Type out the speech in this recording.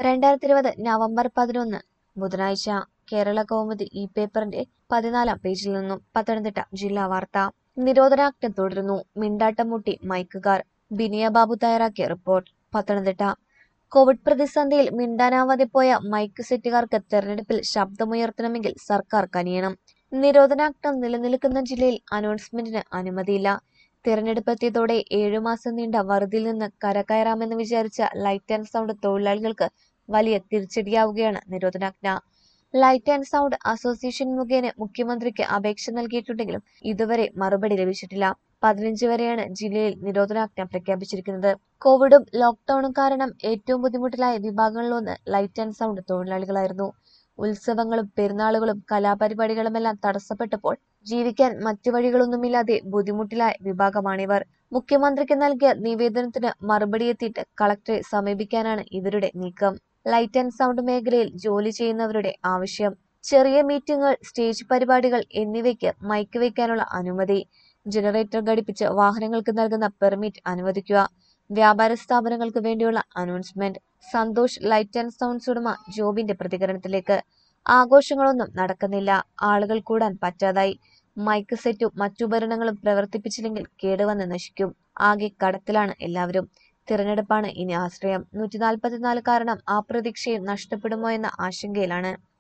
രണ്ടായിരത്തി ഇരുപത് നവംബർ പതിനൊന്ന് ബുധനാഴ്ച കേരള കൗമുദി ഈ പേപ്പറിന്റെ പതിനാലാം പേജിൽ നിന്നും പത്തനംതിട്ട ജില്ലാ വാർത്ത നിരോധനാജ്ഞ തുടരുന്നു മിണ്ടാട്ടമുട്ടി മൈക്കുകാർ ബിനിയ ബാബു തയ്യാറാക്കിയ റിപ്പോർട്ട് പത്തനംതിട്ട കോവിഡ് പ്രതിസന്ധിയിൽ മിണ്ടാനാവാതെ പോയ മൈക്ക് സെറ്റുകാർക്ക് തെരഞ്ഞെടുപ്പിൽ ശബ്ദമുയർത്തണമെങ്കിൽ സർക്കാർ കനിയണം നിരോധനാജ്ഞ നിലനിൽക്കുന്ന ജില്ലയിൽ അനൗൺസ്മെന്റിന് അനുമതിയില്ല തിരഞ്ഞെടുപ്പ് എത്തിയതോടെ ഏഴുമാസം നീണ്ട വറുതിയിൽ നിന്ന് കരകയറാമെന്ന് വിചാരിച്ച ലൈറ്റ് ആൻഡ് സൗണ്ട് തൊഴിലാളികൾക്ക് വലിയ തിരിച്ചടിയാവുകയാണ് നിരോധനാജ്ഞ ലൈറ്റ് ആൻഡ് സൗണ്ട് അസോസിയേഷൻ മുഖേന മുഖ്യമന്ത്രിക്ക് അപേക്ഷ നൽകിയിട്ടുണ്ടെങ്കിലും ഇതുവരെ മറുപടി ലഭിച്ചിട്ടില്ല പതിനഞ്ച് വരെയാണ് ജില്ലയിൽ നിരോധനാജ്ഞ പ്രഖ്യാപിച്ചിരിക്കുന്നത് കോവിഡും ലോക്ക്ഡൌണും കാരണം ഏറ്റവും ബുദ്ധിമുട്ടിലായ വിഭാഗങ്ങളിലൊന്ന് ലൈറ്റ് ആൻഡ് സൗണ്ട് തൊഴിലാളികളായിരുന്നു ഉത്സവങ്ങളും പെരുന്നാളുകളും കലാപരിപാടികളുമെല്ലാം തടസ്സപ്പെട്ടപ്പോൾ ജീവിക്കാൻ മറ്റു വഴികളൊന്നുമില്ലാതെ ബുദ്ധിമുട്ടിലായ വിഭാഗമാണിവർ മുഖ്യമന്ത്രിക്ക് നൽകിയ നിവേദനത്തിന് മറുപടിയെത്തിയിട്ട് കളക്ടറെ സമീപിക്കാനാണ് ഇവരുടെ നീക്കം ലൈറ്റ് ആൻഡ് സൗണ്ട് മേഖലയിൽ ജോലി ചെയ്യുന്നവരുടെ ആവശ്യം ചെറിയ മീറ്റിംഗുകൾ സ്റ്റേജ് പരിപാടികൾ എന്നിവയ്ക്ക് മൈക്ക് വയ്ക്കാനുള്ള അനുമതി ജനറേറ്റർ ഘടിപ്പിച്ച് വാഹനങ്ങൾക്ക് നൽകുന്ന പെർമിറ്റ് അനുവദിക്കുക വ്യാപാര സ്ഥാപനങ്ങൾക്ക് വേണ്ടിയുള്ള announcement Santhosh light and sounds ഉടമ ജോബിന്റെ പ്രതികരണത്തിലേക്ക് ആഘോഷങ്ങളൊന്നും നടക്കുന്നില്ല ആളുകൾ കൂടാൻ പറ്റാതായി മൈക്ക് സെറ്റും മറ്റുപകരണങ്ങളും പ്രവർത്തിപ്പിച്ചില്ലെങ്കിൽ കേടുവന്ന് നശിക്കും ആകെ കടത്തിലാണ് എല്ലാവരും തിരഞ്ഞെടുപ്പാണ് ഇനി ആശ്രയം നൂറ്റി നാൽപ്പത്തിനാല് കാരണം ആ പ്രതീക്ഷയും നഷ്ടപ്പെടുമോ എന്ന ആശങ്കയിലാണ്